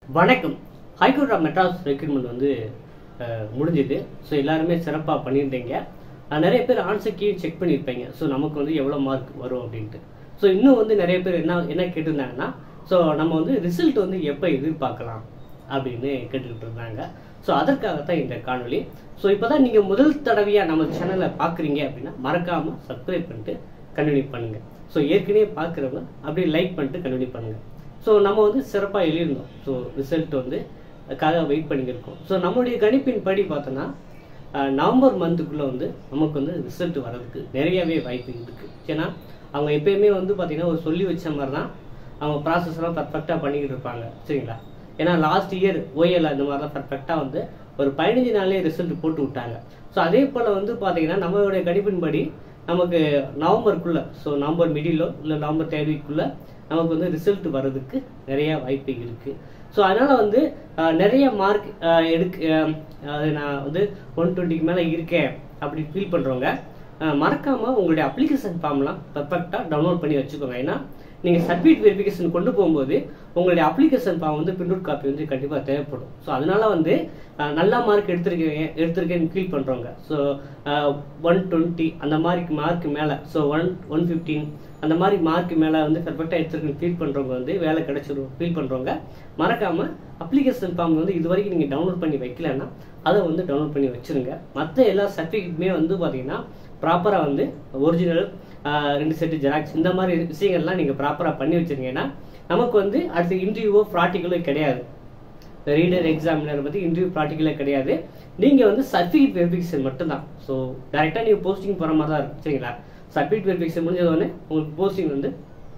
வணக்கம் high court of Madras recruitment வந்து அஹ், முடிஞ்சுது ஸோ எல்லாருமே சிறப்பாக பண்ணியிருந்தீங்க அஹ், நிறைய பேர் ஆன்சர் கீ செக் பண்ணியிருப்பீங்க ஸோ நமக்கு வந்து எவ்வளோ மார்க் வரும் அப்படின்ட்டு ஸோ இன்னும் வந்து நிறைய பேர் என்ன என்ன கேட்டிருந்தாங்கன்னா ஸோ நம்ம வந்து ரிசல்ட் வந்து எப்போ எதிர்பார்க்கலாம் அப்படின்னு கேட்டுக்கிட்டு இருந்தாங்க ஸோ அதற்காகத்தான் இந்த காணொளி ஸோ இப்போ தான் நீங்கள் முதல் தடவையாக நம்ம சேனலை பார்க்குறீங்க அப்படின்னா மறக்காமல் சப்ஸ்கிரைப் பண்ணிட்டு கண்டினியூ பண்ணுங்கள் ஸோ ஏற்கனவே பார்க்குறவங்க அப்படியே லைக் பண்ணிட்டு கண்டினியூ பண்ணுங்கள் ஸோ நம்ம வந்து சிறப்பாக எழுதியிருந்தோம் ஸோ ரிசல்ட் வந்து அதுக்காக வெயிட் பண்ணியிருக்கோம் ஸோ நம்மளுடைய கணிப்பின் படி பார்த்தோன்னா அஹ், நவம்பர் மந்த்துக்குள்ளே வந்து நமக்கு வந்து ரிசல்ட் வர்றதுக்கு நிறையவே வாய்ப்பு இருக்குது ஏன்னா அவங்க எப்பயுமே வந்து பார்த்தீங்கன்னா ஒரு சொல்லி வச்ச மாதிரி தான் அவங்க ப்ராசஸ் எல்லாம் பர்ஃபெக்டாக பண்ணிக்கிட்டு இருப்பாங்க சரிங்களா ஏன்னா லாஸ்ட் இயர் ஓஎல் அந்த மாதிரிலாம் பர்ஃபெக்டாக வந்து ஒரு பதினஞ்சு நாள்லேயே ரிசல்ட் போட்டு விட்டாங்க ஸோ அதே போல் வந்து பார்த்தீங்கன்னா நம்மளுடைய கணிப்பின்படி நமக்கு நவம்பருக்குள்ள ஸோ நவம்பர் மிடிலோ இல்லை நவம்பர் தேர்ட் வீக்குள்ள நமக்கு வந்து ரிசல்ட் வர்றதுக்கு நிறைய வாய்ப்பு இருக்கு ஸோ அதனால வந்து அஹ், நிறைய மார்க் எடுக்க அஹ், அது நான் வந்து ஒன் டுவெண்ட்டிக்கு மேலே இருக்கேன் அப்படி ஃபீல் பண்ணுறவங்க மறக்காம உங்களுடைய அப்ளிகேஷன் ஃபார்ம்லாம் பர்ஃபெக்டாக டவுன்லோட் பண்ணி வச்சுக்கோங்க ஏன்னா நீங்கள் சர்டிஃபிகேட் வெரிஃபிகேஷன் கொண்டு போகும்போது உங்களுடைய அப்ளிகேஷன் ஃபார்ம் வந்து பிரிண்ட் காப்பி வந்து கண்டிப்பாக தேவைப்படும் ஸோ அதனால வந்து அஹ், நல்ல மார்க் எடுத்திருக்கீங்க எடுத்திருக்கேன்னு ஃபீல் பண்ணுறவங்க ஸோ ஒன் டுவெண்ட்டி அந்த மாதிரி மார்க் மேலே ஸோ ஒன் ஒன் ஃபிஃப்டீன் அந்த மாதிரி மார்க் மேலே வந்து பர்ஃபெக்டாக எடுத்திருக்கேன்னு ஃபீல் பண்ணுறவங்க வந்து வேலை கிடைச்சிரும் ஃபீல் பண்ணுறவங்க மறக்காமல் அப்ளிகேஷன் ஃபார்ம் வந்து இது வரைக்கும் நீங்கள் டவுன்லோட் பண்ணி வைக்கலன்னா அதை வந்து டவுன்லோட் பண்ணி வச்சிருங்க மற்ற எல்லா சர்டிஃபிகேட்டுமே வந்து பார்த்தீங்கன்னா ப்ராப்பராக வந்து ஒரிஜினல் ரெண்டு செட்டு ஜெராக்ஸ் இந்த மாதிரி விஷயங்கள்லாம் நீங்கள் ப்ராப்பராக பண்ணி வச்சிருங்கன்னா நமக்கு வந்து அடுத்த இன்டர்வியூவோ ப்ராக்டிக்கலோ கிடையாது ரீடர் எக்ஸாமினர் பற்றி இன்டர்வியூ ப்ராக்டிக்கலே கிடையாது நீங்கள் வந்து சர்டிஃபிகேட் வெரிஃபிகேஷன் மட்டும்தான் ஸோ டேரெக்டாக நீங்கள் போஸ்டிங் போகிற மாதிரி தான் இருக்கும் சரிங்களா சர்டிஃபிகேட் வெரிஃபிகேஷன் முடிஞ்சதோடனே உங்களுக்கு போஸ்டிங் வந்து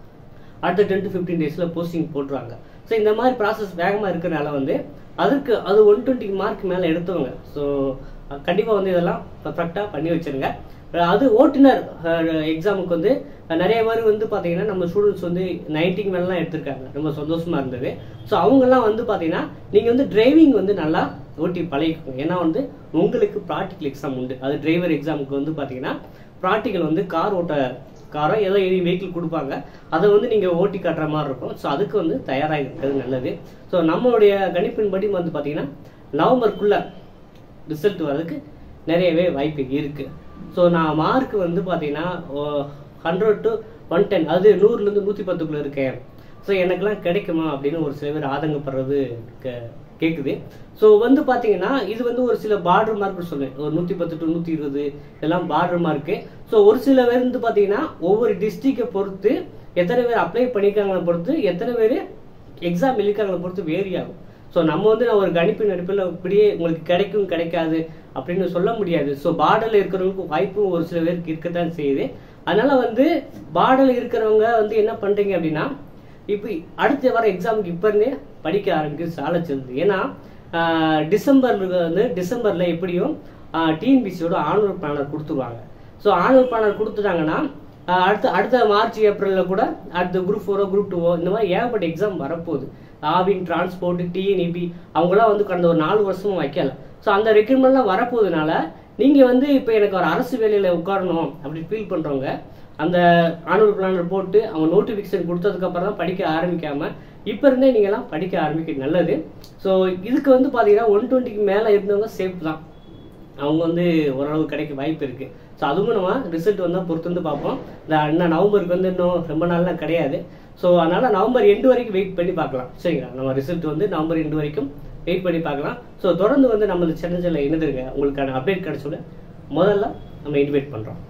அடுத்த டென் டு ஃபிஃப்டீன் டேஸில் போஸ்டிங் போட்டுருவாங்க ஸோ இந்த மாதிரி ப்ராசஸ் வேகமாக இருக்கிறனால வந்து அதுக்கு அது ஒன் டுவெண்ட்டி மார்க் மேலே எடுத்தவங்க ஸோ கண்டிப்பாக வந்து இதெல்லாம் பர்ஃபெக்டாக பண்ணி வச்சிருங்க அஹ் அது ஓட்டுநர் எக்ஸாமுக்கு வந்து அஹ் நிறைய பேர் வந்து பார்த்தீங்கன்னா நம்ம ஸ்டூடெண்ட்ஸ் வந்து நைன்ட்டிக்கு மேலாம் எடுத்திருக்காங்க ரொம்ப சந்தோஷமா இருந்தது ஸோ அவங்கெல்லாம் வந்து பார்த்தீங்கன்னா நீங்கள் வந்து டிரைவிங் வந்து நல்லா ஓட்டி பழகிக்கோங்க ஏன்னா வந்து உங்களுக்கு ப்ராக்டிக்கல் எக்ஸாம் உண்டு அது டிரைவர் எக்ஸாமுக்கு வந்து பார்த்தீங்கன்னா ப்ராக்டிக்கல் வந்து கார் ஓட்ட காரோ ஏதோ எனி வெஹிக்கிள் கொடுப்பாங்க அதை வந்து நீங்கள் ஓட்டி காட்டுற மாதிரி இருக்கும் ஸோ அதுக்கு வந்து தயாராக இருக்கிறது நல்லது ஸோ நம்மளுடைய கணிப்பின்படி வந்து பார்த்தீங்கன்னா நவம்பருக்குள்ள ரிசல்ட் வர்றதுக்கு நிறையவே வாய்ப்பு இருக்கு ஸோ நான் மார்க் வந்து பார்த்தீங்கன்னா ஹண்ட்ரட் டு ஒன் டென் அது நூறுலேருந்து நூற்றி பத்துக்குள்ள இருக்கேன் ஸோ எனக்கெல்லாம் கிடைக்குமா அப்படின்னு ஒரு சில பேர் ஆதங்கப்படுறது கே- கேட்குது ஸோ வந்து பார்த்தீங்கன்னா இது வந்து ஒரு சில பார்டர் மார்க் சொல்லுவேன் ஒரு நூற்றி பத்து டு நூற்றி இருபது இதெல்லாம் பார்டர் மார்க்கு ஸோ ஒரு சில பேர் வந்து பார்த்தீங்கன்னா ஒவ்வொரு டிஸ்ட்ரிக்டை பொறுத்து எத்தனை பேர் அப்ளை பண்ணியிருக்காங்களை பொறுத்து எத்தனை பேர் எக்ஸாம் எழுதிக்காங்களை பொறுத்து வேரி ஆகும் ஸோ நம்ம வந்து நான் ஒரு கணிப்பின் அடிப்பில் இப்படியே உங்களுக்கு கிடைக்கும் கிடைக்காது அப்படின்னு சொல்ல முடியாது ஸோ பார்டரில் இருக்கிறவங்களுக்கு வாய்ப்பும் ஒரு சில பேருக்கு இருக்கத்தான் செய்யுது அதனால வந்து பார்டரில் இருக்கிறவங்க வந்து என்ன பண்றீங்க அப்படின்னா இப்போ அடுத்து வர எக்ஸாமுக்கு இப்போ இருந்தே படிக்க ஆரம்பிக்கிறது சாலை செல்லுது ஏன்னா ஆஹ், டிசம்பர் வந்து டிசம்பர்ல எப்படியும் டிஎன்பிசியோட ஆனுவல் பிளானர் கொடுத்துருவாங்க ஸோ ஆனுவல் பிளானர் கொடுத்துட்டாங்கன்னா ஆஹ், அடுத்த அடுத்த மார்ச் ஏப்ரலில் கூட அடுத்த குரூப் ஃபோரோ குரூப் டூவோ இந்த மாதிரி ஏகப்பட்ட எக்ஸாம் வரப்போகுது ஆவின் டிரான்ஸ்போர்ட் டிஎன்இபி அவங்களாம் வந்து கடந்த ஒரு நாலு வருஷமும் வைக்கல ஸோ அந்த ரெக்ரூட்மெண்ட்லாம் வரப்போகுதுனால நீங்கள் வந்து இப்போ எனக்கு ஒரு அரசு வேலையில் உட்காரணும் அப்படி ஃபீல் பண்ணுறவங்க அந்த ஆனுவல் பிளானர் போட்டு அவங்க நோட்டிஃபிகேஷன் கொடுத்ததுக்கப்புறம் தான் படிக்க ஆரம்பிக்காம இப்போ இருந்தே நீங்கள்லாம் படிக்க ஆரம்பிக்க நல்லது ஸோ இதுக்கு வந்து பார்த்தீங்கன்னா ஒன் டுவெண்ட்டிக்கு மேலே இருந்தவங்க சேஃப் தான் அவங்க வந்து ஓரளவு கிடைக்க வாய்ப்பு இருக்கு ஸோ அதுவும் நம்ம ரிசல்ட் வந்தால் பொறுத்து வந்து பார்ப்போம் இந்த இன்னும் நவம்பருக்கு வந்து இன்னும் ரொம்ப நாள்லாம் கிடையாது ஸோ அதனால நவம்பர் எண்டு வரைக்கும் வெயிட் பண்ணி பார்க்கலாம் சரிங்களா நம்ம ரிசல்ட் வந்து நவம்பர் எண்டு வரைக்கும் வெயிட் பண்ணி பார்க்கலாம் ஸோ தொடர்ந்து வந்து நம்ம சேனல்ல இணைந்துருங்க உங்களுக்கான அப்டேட் கிடைச்சோட முதல்ல நம்ம இன்வைட் பண்ணுறோம்